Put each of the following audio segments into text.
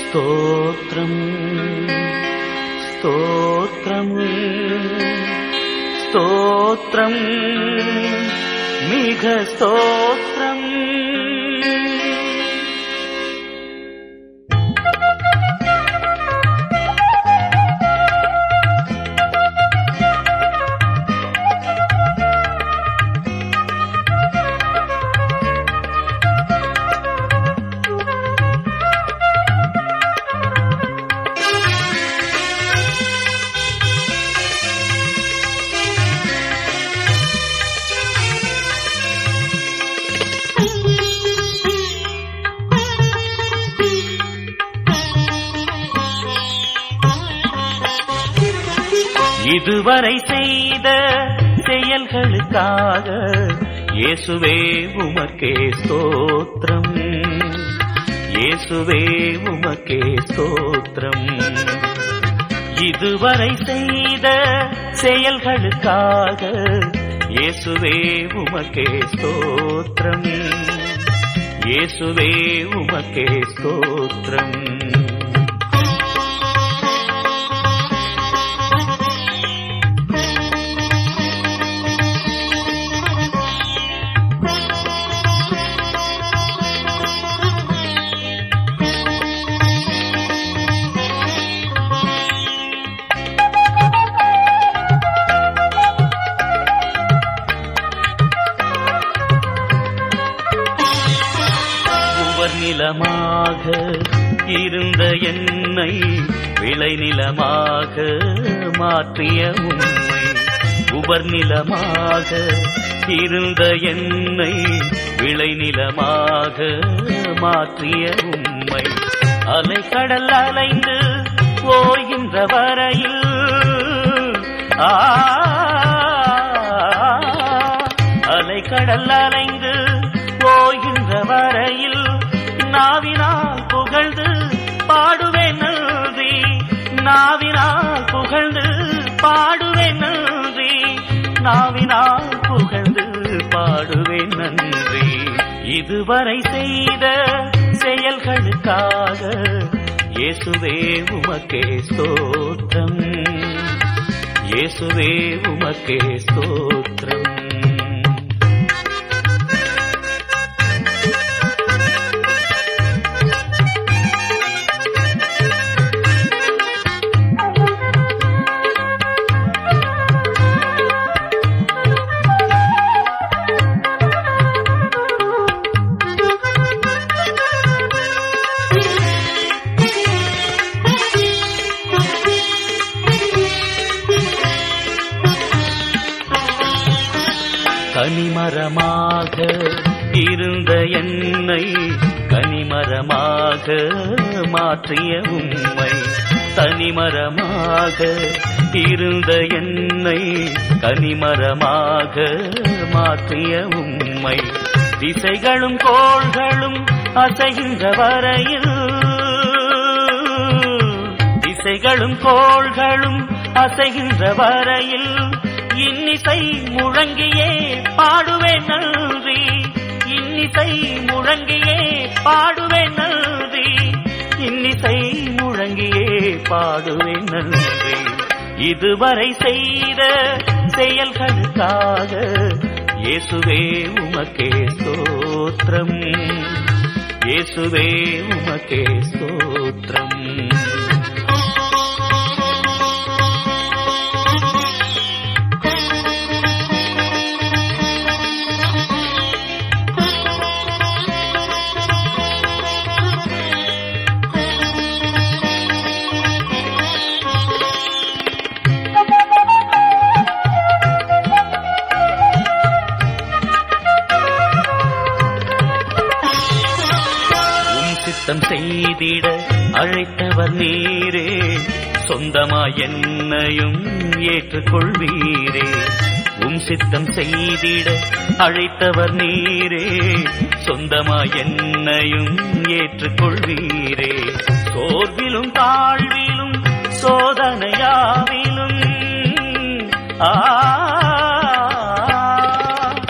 స్తోత్రం స్తోత్రం స్తోత్రం மிக ஸ்தோத்திரம் இதுவரை செய்த செயல்களுக்காக இயேசுவே உமக்கே ஸ்தோத்திரம் இயேசுவே உமக்கே ஸ்தோத்திரம் இதுவரை செய்த செயல்களுக்காக இயேசுவே உமக்கே ஸ்தோத்திரம் இயேசுவே உமக்கே ஸ்தோத்திரம் உவர் நிலமாக இருந்த என்னை விளை நிலமாக மாற்றிய உண்மை உவர் நிலமாக இருந்த என்னை விளை நிலமாக மாற்றிய உண்மை அலைக்கடல் அலைந்து ஓய்கின்ற வரையில் ஆ அலைக்கடல் அலைந்து ஓய்கின்ற வரையில் நாவினால் புகழ்ந்து பாடுவேன் நன்றி நாவினால் புகழ்ந்து பாடுவேன் நன்றி நாவினால் புகழ்ந்து பாடுவேன் நன்றி இதுவரை செய்த செயல்களுக்காக இயேசுவே உமக்கே ஸ்தோத்திரம் இயேசுவே உமக்கே ஸ்தோத்திரம் கனிமரமாக இருந்த என்னை கனிமரமாக மாற்றிய உண்மை தனிமரமாக இருந்த என்னை கனிமரமாக மாற்றிய உண்மை திசைகளும் கோள்களும் அசைகின்ற வரையில் திசைகளும் கோள்களும் அசைகின்ற வரையில் இன்னிசை முழங்கியே பாடுவேன் நன்றி இன்னிசை முழங்கியே பாடுவேன் நன்றி இன்னிசை முழங்கியே பாடுவேன் நன்றி இதுவரை செய்த செயல்களுக்காக இயேசுவே உமக்கே ஸ்தோத்திரம் இயேசுவே உமக்கே ஸ்தோத்திரம் உம் சித்தம் செய்திட அழைத்தவர் நீரே சொந்தமா என்னையும் ஏற்றுக்கொள்வீரே உம் சித்தம் செய்திட அழைத்தவர் நீரே சொந்தமா என்னையும் ஏற்றுக்கொள்வீரே சோர்விலும் தாழ்விலும் சோதனையாவிலும் ஆ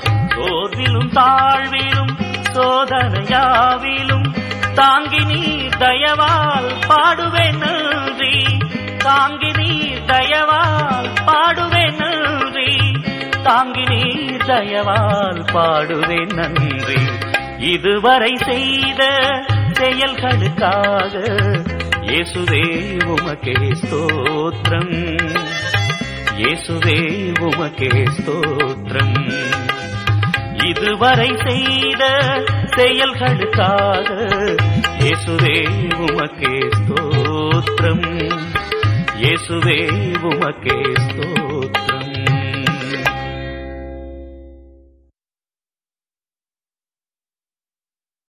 சோர்விலும் தாழ்விலும் சோதனையாவிலும் தாங்கி நீர் தயவால் பாடுவேன் நன்றி தாங்கி நீர் தயவால் பாடுவேன் நன்றி தாங்கி நீர் தயவால் பாடுவேன் நன்றி இதுவரை செய்த செயல்களுக்காக இயேசுவே உமக்கே ஸ்தோத்திரம் இயேசுவே உமக்கே ஸ்தோத்திரம் இதுவரை செய்த செயல்களுக்காக இயேசுவே உமக்கே ஸ்தோத்திரம் இயேசுவே உமக்கே ஸ்தோத்திரம்